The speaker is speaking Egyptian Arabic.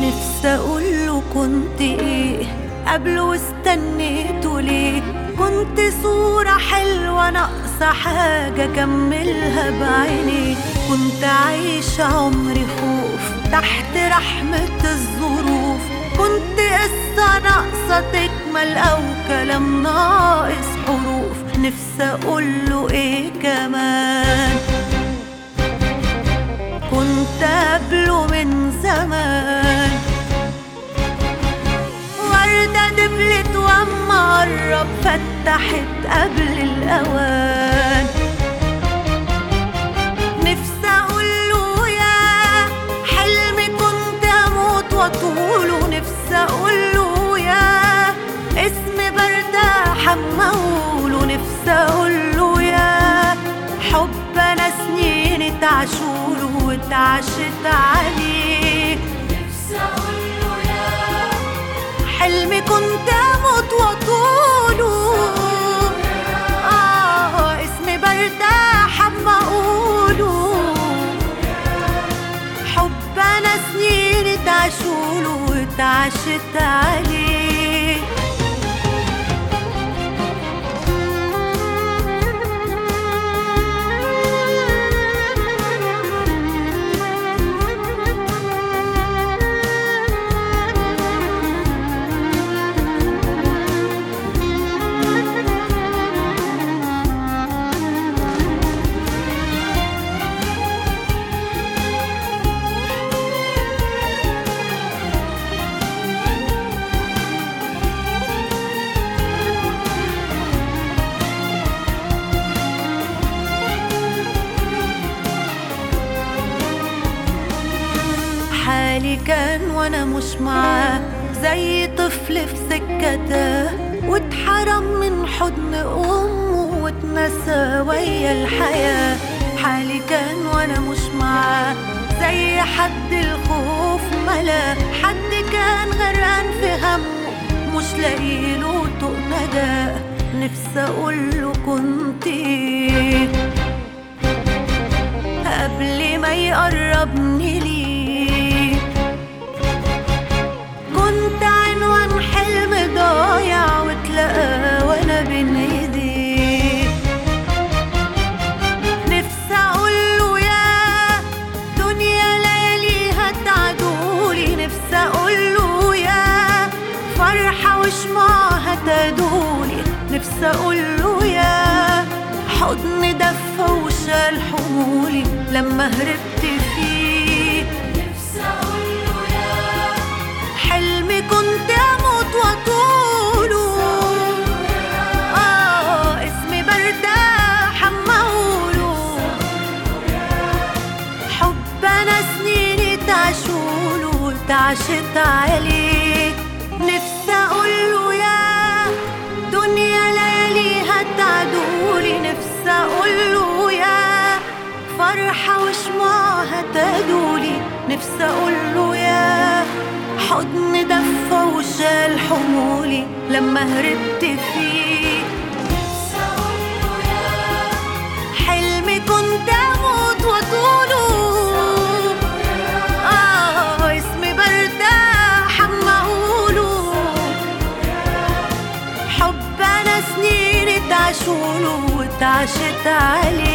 نفسي اقوله كنت ايه قبله واستنيته ليه كنت صورة حلوة ناقصة حاجة كملها بعيني كنت عايشة عمري خوف تحت رحمة الظروف كنت قصة ناقصة تكمل أو كلام ناقص حروف نفسي أقوله إيه كمان كنت قبله من زمان وردة دبلت واما قرب فتحت قبل الأوان نفسي أقوله يا حلمي كنت أموت وأطوله نفسي أقوله يا اسمي برتاح أما أقوله نفسي أقوله يا حب أنا سنين اتعشوله واتعشت عليه نفسي أقوله يا حلمي كنت اموت واطوله اه اسمي برتاح اما اقوله حب انا سنين اتعشوله واتعشت عليه حالي كان وانا مش معاه زي طفل في سكته واتحرم من حضن امه واتنسى ويا الحياه حالي كان وانا مش معاه زي حد الخوف ملا حد كان غرقان في همه مش لاقيله طوق نجاه نفسي اقوله كنت ايه قبل ما يقربني ليه كنت عنوان حلم ضايع واتلقى وانا بين ايديه نفسي اقوله يا دنيا لياليها تعدولي نفسي اقوله يا فرحة وشمعها تدولي نفسي اقوله يا حضن دفى وشال حمولي لما هربت فيه نفسي أقوله يا حلمي كنت اموت واطوله اه اسمي برتاح اما اقوله حب انا سنيني تعشوله وتعشت عليه نفسي اقوله يا دنيا لياليها تعدولي نفسي اقوله يا فرحة وشمعها تدولي نفسي اقوله يا حضن دفى وشال حمولي لما هربت فيه نفسي أقوله يا حلمي كنت اموت واطوله اه اسمي برتاح اما اقوله حب انا سنين اتعشوله واتعشت عليه